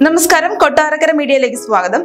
നമസ്കാരം കൊട്ടാരക്കര മീഡിയയിലേക്ക് സ്വാഗതം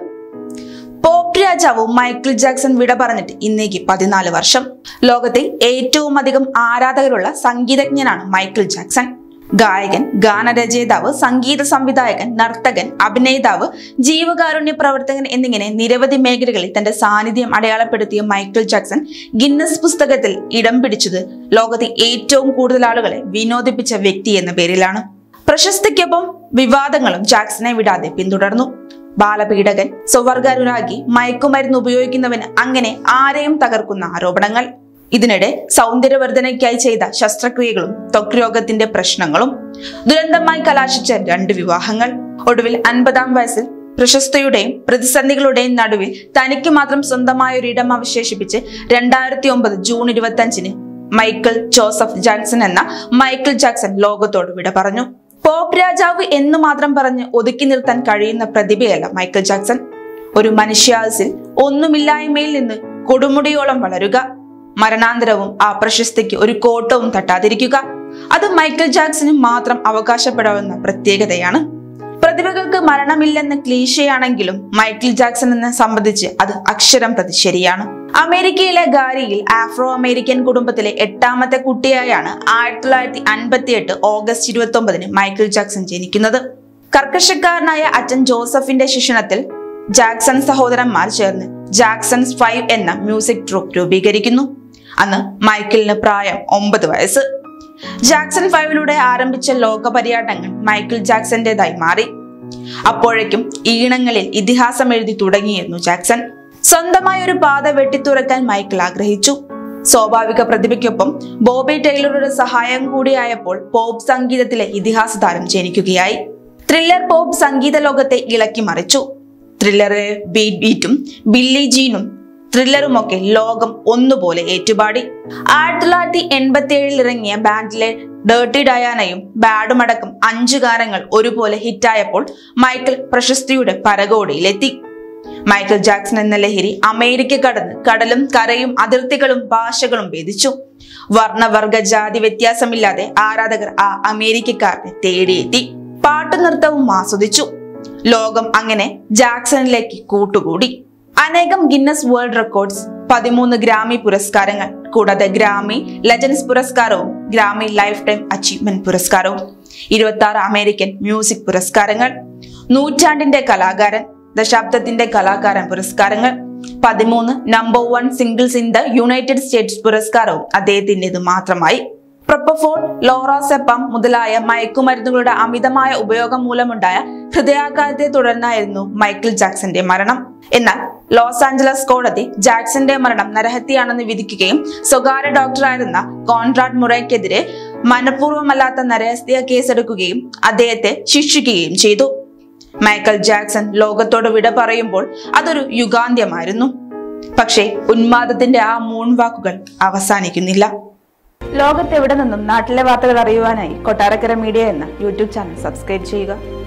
പോപ്പ് രാജാവ് മൈക്കിൾ ജാക്സൺ വിട പറഞ്ഞിട്ട് ഇന്നേക്ക് പതിനാല് വർഷം ലോകത്തെ ഏറ്റവും അധികം ആരാധകരുള്ള സംഗീതജ്ഞനാണ് മൈക്കിൾ ജാക്സൺ ഗായകൻ ഗാനരചയിതാവ് സംഗീത സംവിധായകൻ നർത്തകൻ അഭിനേതാവ് ജീവകാരുണ്യ പ്രവർത്തകൻ എന്നിങ്ങനെ നിരവധി മേഖലകളിൽ തന്റെ സാന്നിധ്യം അടയാളപ്പെടുത്തിയ മൈക്കിൾ ജാക്സൺ ഗിന്നസ് പുസ്തകത്തിൽ ഇടം പിടിച്ചത് ലോകത്തെ ഏറ്റവും കൂടുതൽ ആളുകളെ വിനോദിപ്പിച്ച വ്യക്തി എന്ന പേരിലാണ് പ്രശസ്തിക്കൊപ്പം വിവാദങ്ങളും ജാക്സനെ വിടാതെ പിന്തുടർന്നു ബാലപീഡകൻ സ്വവർഗാനുരാഗി മയക്കുമരുന്ന് ഉപയോഗിക്കുന്നവന് അങ്ങനെ ആരെയും തകർക്കുന്ന ആരോപണങ്ങൾ ഇതിനിടെ സൗന്ദര്യവർദ്ധനയ്ക്കായി ചെയ്ത ശസ്ത്രക്രിയകളും ത്വക് രോഗത്തിന്റെ പ്രശ്നങ്ങളും ദുരന്തമായി കലാശിച്ച രണ്ട് വിവാഹങ്ങൾ ഒടുവിൽ അൻപതാം വയസ്സിൽ പ്രശസ്തയുടെയും പ്രതിസന്ധികളുടെയും നടുവിൽ തനിക്ക് മാത്രം സ്വന്തമായ ഒരു ഇടം അവശേഷിപ്പിച്ച് രണ്ടായിരത്തി ഒമ്പത് ജൂൺ ഇരുപത്തി അഞ്ചിന് മൈക്കിൾ ജോസഫ് ജാക്സൺ എന്ന മൈക്കിൾ ജാക്സൺ ലോകത്തോട് വിട പറഞ്ഞു പോപ്പ് രാജാവ് എന്ന് മാത്രം പറഞ്ഞ് ഒതുക്കി നിർത്താൻ കഴിയുന്ന പ്രതിഭയല്ല മൈക്കിൾ ജാക്സൺ ഒരു മനുഷ്യാസിൽ ഒന്നുമില്ലായ്മയിൽ നിന്ന് കൊടുമുടിയോളം വളരുക മരണാന്തരവും ആ പ്രശസ്തിക്ക് ഒരു കോട്ടവും തട്ടാതിരിക്കുക അത് മൈക്കിൾ ജാക്സന് മാത്രം അവകാശപ്പെടാവുന്ന പ്രത്യേകതയാണ് പ്രതിഭകൾക്ക് മരണമില്ലെന്ന് ക്ലീശയാണെങ്കിലും മൈക്കിൾ ജാക്സൺ എന്നെ സംബന്ധിച്ച് അത് അക്ഷരം പ്രതി ശരിയാണ് അമേരിക്കയിലെ ഗാരിയിൽ ആഫ്രോ അമേരിക്കൻ കുടുംബത്തിലെ എട്ടാമത്തെ കുട്ടിയായാണ് ആയിരത്തി തൊള്ളായിരത്തി അൻപത്തി എട്ട് ഓഗസ്റ്റ് ഇരുപത്തി ഒമ്പതിന് മൈക്കിൾ ജാക്സൺ ജനിക്കുന്നത് കർക്കശക്കാരനായ അച്ഛൻ ജോസഫിന്റെ ശിക്ഷണത്തിൽ ജാക്സൺ സഹോദരന്മാർ ചേർന്ന് ജാക്സൺസ് ഫൈവ് എന്ന മ്യൂസിക് ട്രൂപ്പ് രൂപീകരിക്കുന്നു അന്ന് മൈക്കിളിന് പ്രായം ഒമ്പത് വയസ്സ് ജാക്സൺ ഫൈവിലൂടെ ആരംഭിച്ച ലോക പര്യടനങ്ങൾ മൈക്കിൾ ജാക്സന്റേതായി മാറി അപ്പോഴേക്കും ഈണങ്ങളിൽ ഇതിഹാസം എഴുതി തുടങ്ങിയിരുന്നു ജാക്സൺ സ്വന്തമായ ഒരു പാത വെട്ടിത്തുറക്കാൻ മൈക്കിൾ ആഗ്രഹിച്ചു സ്വാഭാവിക പ്രതിഭയ്ക്കൊപ്പം ബോബി ടൈലറുടെ സഹായം കൂടിയായപ്പോൾ പോപ്പ് സംഗീതത്തിലെ ഇതിഹാസ താരം ജനിക്കുകയായി ത്രില്ലർ പോപ്പ് സംഗീത ലോകത്തെ ഇളക്കി മറിച്ചു ത്രില്ലറിലെ ബീറ്റ് ബീറ്റും ബില്ലി ജീനും ത്രില്ലറുമൊക്കെ ലോകം ഒന്നുപോലെ ഏറ്റുപാടി ആയിരത്തി തൊള്ളായിരത്തി എൺപത്തി ഏഴിൽ ഇറങ്ങിയ ബാൻഡിലെ ഡേർട്ടി ഡയാനയും ബാഡും അടക്കം അഞ്ചു ഗാനങ്ങൾ ഒരുപോലെ ഹിറ്റായപ്പോൾ മൈക്കിൾ പ്രശസ്തിയുടെ പരകോടിയിലെത്തി മൈക്കിൾ ജാക്സൺ എന്ന ലഹരി അമേരിക്ക കടന്ന് കടലും കരയും അതിർത്തികളും ഭാഷകളും ഭേദിച്ചു വർണ്ണവർഗ ജാതി വ്യത്യാസമില്ലാതെ ആരാധകർ ആ അമേരിക്കക്കാരനെ തേടിയെത്തി പാട്ടും നൃത്തവും ആസ്വദിച്ചു ലോകം അങ്ങനെ ജാക്സണിലേക്ക് കൂട്ടുകൂടി അനേകം ഗിന്നസ് വേൾഡ് റെക്കോർഡ്സ് പതിമൂന്ന് ഗ്രാമി പുരസ്കാരങ്ങൾ കൂടാതെ ഗ്രാമി ലെജൻസ് പുരസ്കാരവും ഗ്രാമി ലൈഫ് ടൈം അച്ചീവ്മെന്റ് പുരസ്കാരവും ഇരുപത്തി ആറ് അമേരിക്കൻ മ്യൂസിക് പുരസ്കാരങ്ങൾ നൂറ്റാണ്ടിന്റെ കലാകാരൻ ദശാബ്ദത്തിന്റെ കലാകാരൻ പുരസ്കാരങ്ങൾ പതിമൂന്ന് number one singles in the United States പുരസ്കാരവും അദ്ദേഹത്തിൻ്റെത് മാത്രമായി പ്രൊപ്പഫോൺ ലോറാസെപ്പം മുതലായ മയക്കുമരുന്നുകളുടെ അമിതമായ ഉപയോഗം മൂലമുണ്ടായ ഹൃദയാഘാതത്തെ തുടർന്നായിരുന്നു മൈക്കിൾ ജാക്സന്റെ മരണം എന്നാൽ ലോസ് ആഞ്ചലസ് കോടതി ജാക്സന്റെ മരണം നരഹത്യയാണെന്ന് വിധിക്കുകയും സ്വകാര്യ ഡോക്ടറായിരുന്ന കോൺറാഡ് മുറയ്ക്കെതിരെ മനഃപൂർവ്വമല്ലാത്ത നരഹത്യ കേസെടുക്കുകയും അദ്ദേഹത്തെ ശിക്ഷിക്കുകയും ചെയ്തു മൈക്കൽ ജാക്സൺ ലോകത്തോട് വിട പറയുമ്പോൾ അതൊരു യുഗാന്ത്യമായിരുന്നു പക്ഷേ ഉന്മാദത്തിന്റെ ആ മൂൺവാക്കുകൾ അവസാനിക്കുന്നില്ല ലോകത്തെവിടെ നിന്നും നാട്ടിലെ വാർത്തകൾ അറിയുവാനായി കൊട്ടാരക്കര മീഡിയ എന്ന യൂട്യൂബ് ചാനൽ സബ്സ്ക്രൈബ് ചെയ്യുക